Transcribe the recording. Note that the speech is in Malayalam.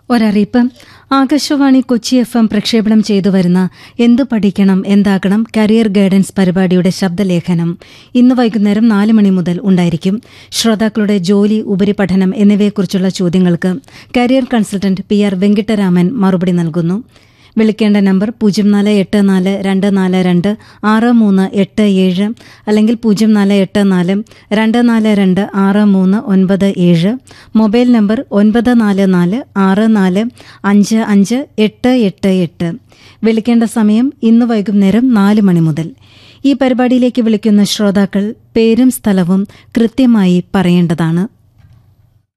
ഒരറിയിപ്പ് ആകാശവാണി കൊച്ചി എഫ് എം പ്രക്ഷേപണം ചെയ്തു വരുന്ന എന്തു പഠിക്കണം എന്താകണം കരിയർ ഗൈഡൻസ് പരിപാടിയുടെ ശബ്ദലേഖനം ഇന്ന് വൈകുന്നേരം നാല് മണി മുതൽ ഉണ്ടായിരിക്കും ശ്രോതാക്കളുടെ ജോലി ഉപരിപഠനം എന്നിവയെക്കുറിച്ചുള്ള ചോദ്യങ്ങൾക്ക് career consultant P R Venkitaraman മറുപടി നൽകുന്നു വിളിക്കേണ്ട നമ്പർ പൂജ്യം നാല് എട്ട് നാല് രണ്ട് നാല് രണ്ട് ആറ് മൂന്ന് എട്ട് ഏഴ് അല്ലെങ്കിൽ പൂജ്യം നാല് എട്ട് നാല് രണ്ട് നാല് രണ്ട് ആറ് മൂന്ന് ഒൻപത് ഏഴ് മൊബൈൽ നമ്പർ ഒൻപത് നാല് നാല് ആറ് നാല് അഞ്ച് അഞ്ച് എട്ട് എട്ട് എട്ട് വിളിക്കേണ്ട സമയം ഇന്ന് വൈകുന്നേരം നാല് മണി മുതൽ ഈ പരിപാടിയിലേക്ക് വിളിക്കുന്ന ശ്രോതാക്കൾ പേരും സ്ഥലവും കൃത്യമായി പറയേണ്ടതാണ്